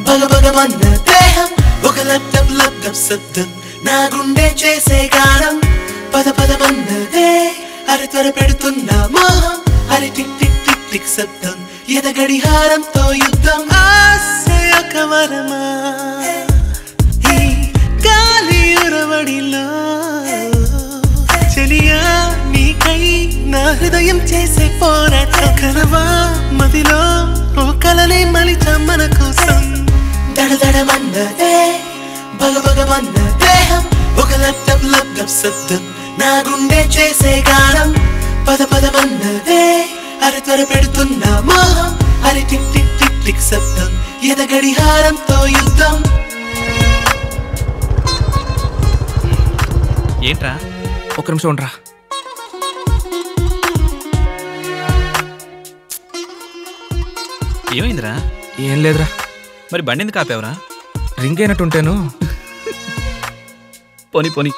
బగబగమన్న దేహం ఒక లబ్దం లబ్దం శబ్దం నా గుండె చేసే గానం పద పదమన్నదే అరి త్వర పెడుతున్న మోహం అరి టిక్ టిక్ టిక్ టిక్ శబ్దం ఎద గడిహారంతో యుద్ధం ఆశయక వరమా ఈ గాలి ఉరవడిలో చెలియా నీకై నా హృదయం చేసే పోరాటం కలవా మదిలో ఓ కలనే మలిచ మన కోసం దడదడమన్నదే భగభగమన్న దేహం ఒక లబ్దం లబ్దం శబ్దం నా గుండె చేసే గానం పద పదమన్నదే అరి త్వర పెడుతున్న మోహం అరి టిక్ టిక్ టిక్ టిక్ శబ్దం ఎద గడిహారంతో యుద్ధం ఏంట్రా ఒక నిమిషం ఉండరా ఏమైందిరా ఏం లేదురా మరి బండి ఎందుకు ఆపావురా రింగ్ అయినట్టుంటేను పోని పోని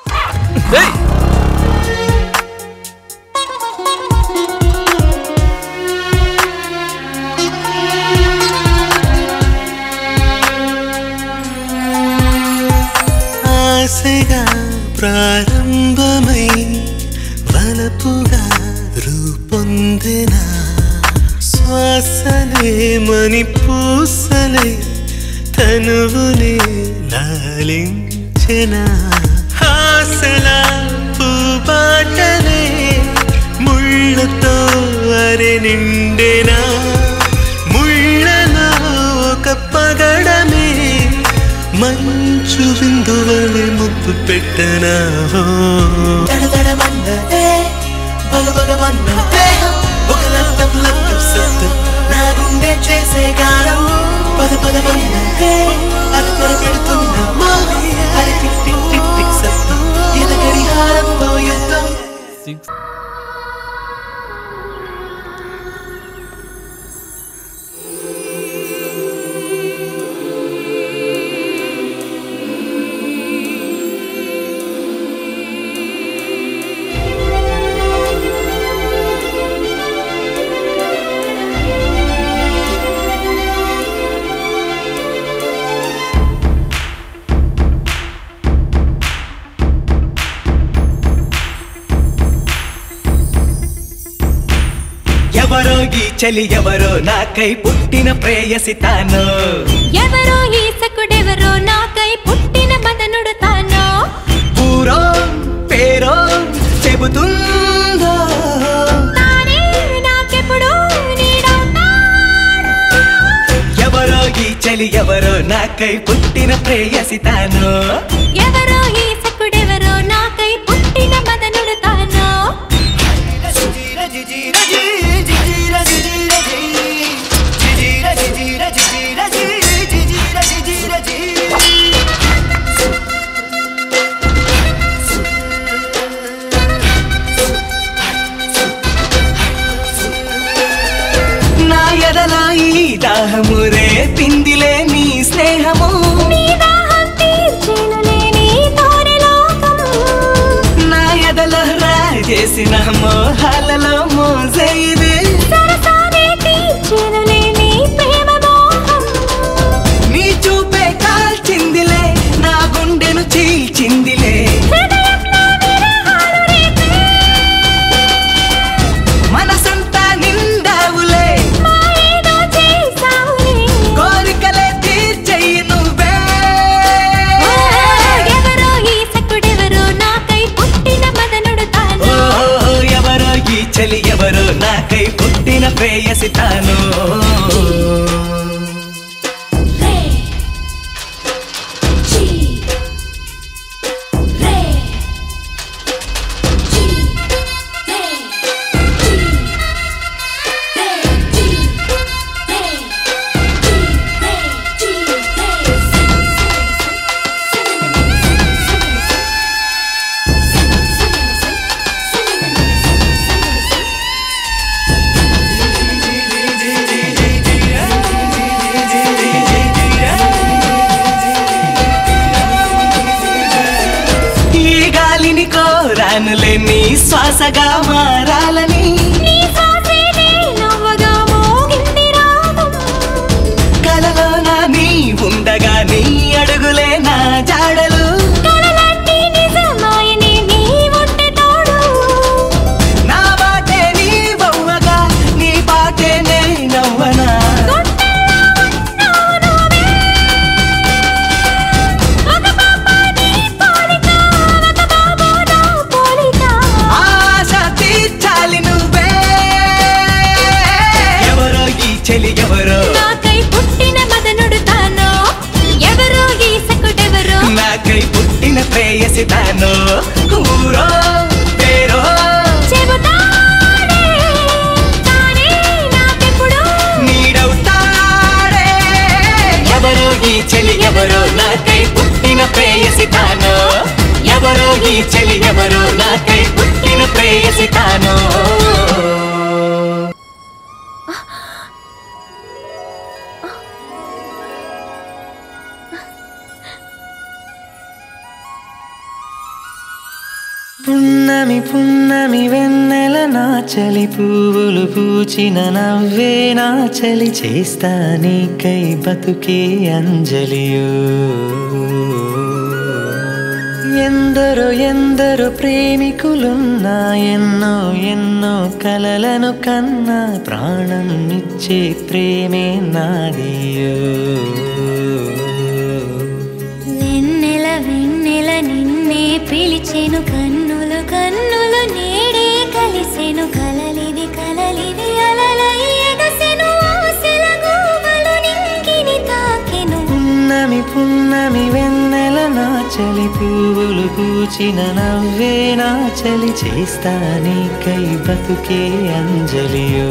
ఆశగా ప్రారంభమై వలపుగా రూపొందిన శ్వాసలే మని పూసలే తనువునే లాలించిన ఆశల పూబాటలే ముళ్ళతో అరె నిండెనా ముళ్ళలో ఒక పగడమే మంచు విందువలే ముద్దు పెట్టనా దడదడమన్నదే బగబగమన్న దేహం ఒక లబ్దం లబ్దం శబ్దం నా గుండె చేసే గానం పద పదమన్నదే అది త్వర పెడుతున్న మోహం అది టిక్ టిక్ టిక్ టిక్ శబ్దం ఎద గడిహారంతో యుద్ధం ఎవరో ఈ చలి ఎవరో నాకై పుట్టిన ప్రేయసి తాను ఎవరో ఈ సకుడెవరో నాకై పుట్టిన మదనుడు తానో ఊరో పేరో చెబుతుందో తానే నాకెప్పుడు నీడవుతాడు ఎవరో ఈ చలి ఎవరో నాకై పుట్టిన ప్రేయసి తాను ఎవరో ఈ సకుడెవరో నాకై పుట్టిన మదనుడు తానో నా ఎదలా ఈ దాహము రే పిందిలే నీ స్నేహము నీ దాహం తీర్చేనులే నీ తోరి లోకం నా ఎదలో రాజేసిన మోహాలలో మోసే ఇది సరసానే తీర్చేనులే నీ ప్రేమ మోహం నీ చూపే కాల్చిందిలే నా గుండెను చీల్చిందిలే హృదయంలో విరహాలు రేపే మనసంతా నిండావులే మాయేదో చేసావులే కోరికలే తీర్చెయ్యి నువ్వే ఎవరో ఈ సకుడెవరో నాకై పుట్టిన మదనుడు తాను ఓ ఎవరో ఈ చలి ఎవరో నాకై పుట్టిన ప్రేయసి తాను రే జీ రే జీ రే జీ రే జీ రే జీ రే జీ ఈ గాలిని కోరానులే నీ శ్వాసగా మారాలని నీ శ్వాసేనే నవ్వగా మోగింది రాగం కలలోన నీ చెలి ఎవరో నాకై పుట్టిన మదనుడు తాను ఎవరో ఈ సకుడెవరో నాకై పుట్టిన ప్రేయసి తాను ఊరో పేరో చెబుతానే తానే నాకెప్పుడు నీడవుతాడే ఎవరో ఈ చెలి ఎవరో నాకై పుట్టిన ప్రేయసి తాను ఎవరో ఈ చెలి ఎవరో నాకై పుట్టిన ప్రేయసి తాను పున్నమి పున్నమి వెన్నెల నా చలి పువ్వులు పూచిన నవ్వే నా చలి చేస్తా నీకై బతుకే అంజలియో ఎందరో ఎందరో ప్రేమికులున్నా ఎన్నో ఎన్నో కలలను కన్నా ప్రాణం ఇచ్చే ప్రేమే నాదియో వెన్నెల వెన్నెల నిన్నే పిలిచెను కన్నులు కన్నులు నేడే కలిసెను కలలిది కలలిది అలలై ఎగసెను ఆశల గూబలు నింగిని తాకెను పున్నమి పున్నమి వెన్నెల నా చలి పువ్వులు పూచిన నవ్వే నా చలి చేస్తా నీకై బతుకే అంజలియో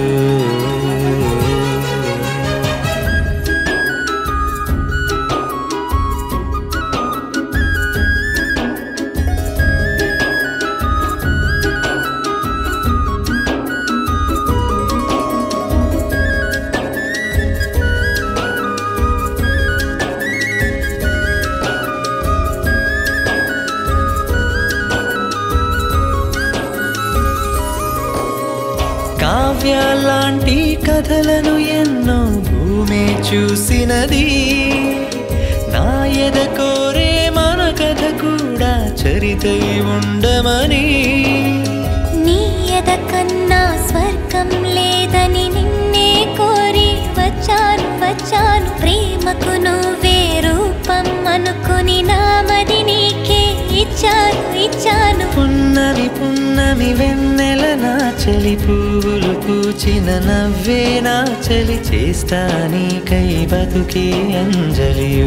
కావ్యాలాంటి కథలను ఎన్నో భూమే చూసినది నా ఎద కోరే మన కథ కూడా చరితై ఉండమని నీ ఎద కన్నా స్వర్గం లేదని నిన్నే కోరి వచ్చాను వచ్చాను ప్రేమకు నువ్వే రూపం అనుకుని నామది నీకే ఇచ్చాను ఇచ్చాను పున్నమి పున్నమి వెన్నెల నా చలి పువ్వులు పూచిన నవ్వే నా చలి చేస్తా నీకై బతుకే అంజలియో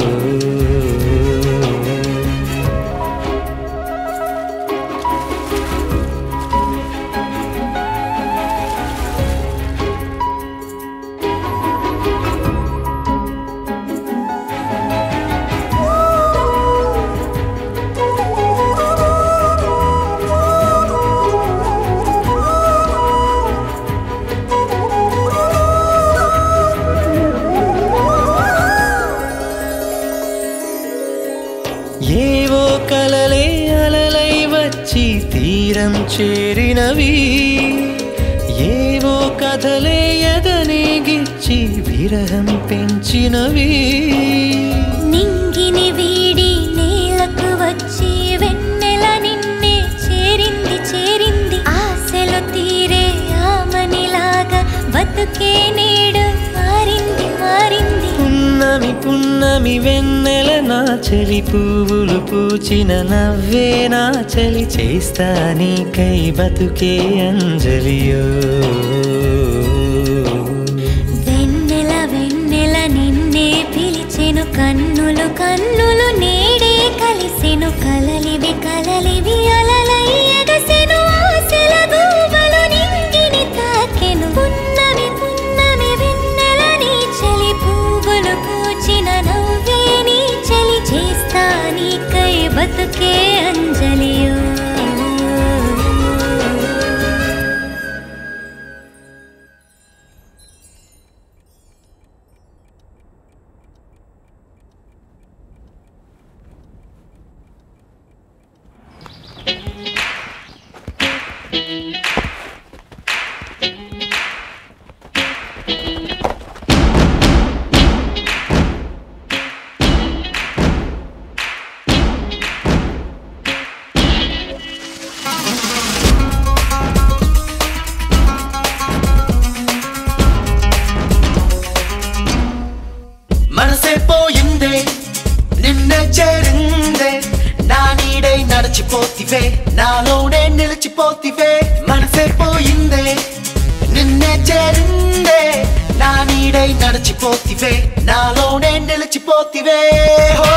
ఏవో కలలే అలలై వచ్చి తీరం చేరినవి ఏవో కథలే ఎదనే గిచ్చి విరహం పెంచినవి నింగిని వీడి నేలకు వచ్చి వెన్నెల నిన్నే చేరింది చేరింది ఆశలు తీరే ఆమనిలాగా బతుకే నేడు మారింది మారింది పున్నమి పున్నమి వెన్నెల నా చలి పువ్వులు పూచిన నవ్వే నా చలి చేస్తా నీకై బతుకే అంజలియో వెన్నెల వెన్నెల నిన్నే పిలిచెను కన్నులు కన్నులు నేడే కలిసెను కలలివి కలలివి అలలై ఎగసెను ఆశల గూబలు నింగిని తాకెను పున్నమి పున్నమి వెన్నెల నీ చలి పువ్వులు పూచిన నవ్వే నీ చలి చేస్తా నీకై బతుకే అంజలియో మనసే పోయిందే నిన్నే చేరిందే నా నీడై నడిచిపోతివే నాలోనే నిలిచిపోతివే మనసే పోయిందే నిన్నే చేరిందే నా నీడై నడిచిపోతివే నాలోనే నిలిచిపోతివే హో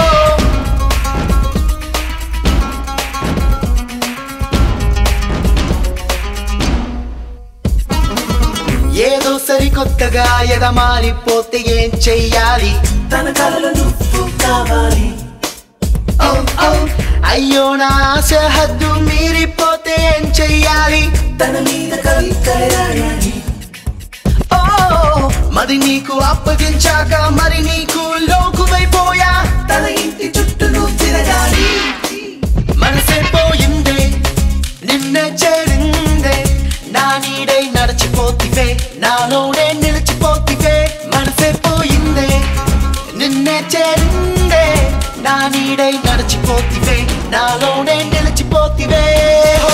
ఏదో సరికొత్తగా ఎదమారిపోతే ఏం చెయ్యాలి తన కలలు నువ్వు కావాలి ఓ, ఓ, అయ్యో నా ఆశ హద్దు మీరిపోతే ఏం చెయ్యాలి తన మీద కవిత రాయాలి ఓ మరి నీకు అప్పగించాక మరి నీకు లోకువైపోయా తన ఇంటి చుట్టూ నువ్వు తిరగాలి మనసే పోయిందే నిన్నే చేరిందే నా నీడై నడిచిపోతివే నాలోనే నిలిచిపోతివే మనసే పోయిందే నిన్నే చేరిందే నా నీడై నడిచిపోతివే నాలోనే నిలిచిపోతివే హో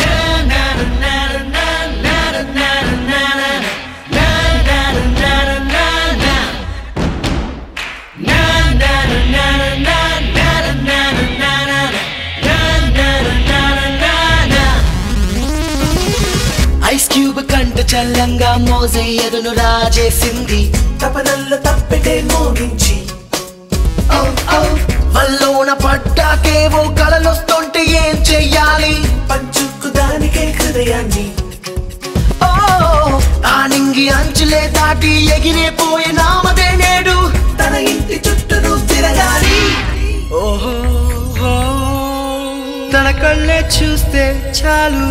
ఐస్ క్యూబ్ కంట చల్లంగా మోజే ఎదును రాజేసింది తపనల్ల తప్పెటే మోగించి ఔ, ఔ, వల్లోన పడ్డాకేవో కలలొస్తుంటే ఏం చెయ్యాలి పంచుకు దానికే హృదయాన్ని ఓ ఆ నింగి అంచులే దాటి ఎగిరిపోయే నామదే నేడు తన ఇంటి చుట్టూ నువ్వు తిరగాలి ఓహో హో, తన కళ్ళే చూస్తే చాలు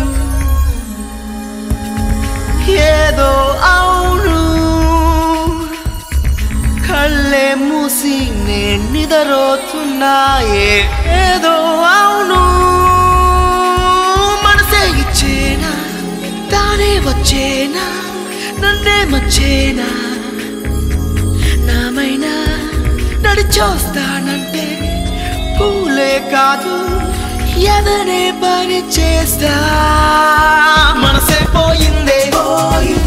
ఏదో అవును కళ్ళే మూసి నే నిదరోతున్నాయే ఏదో అవును మనసే ఇచ్చేనా తానే వచ్చేనా నన్నే మచ్చేనా నామైనా నడిచొస్తానంటే పూలే కాదు ఎదనే పని చేస్తా మనసే పోయిందే పోయి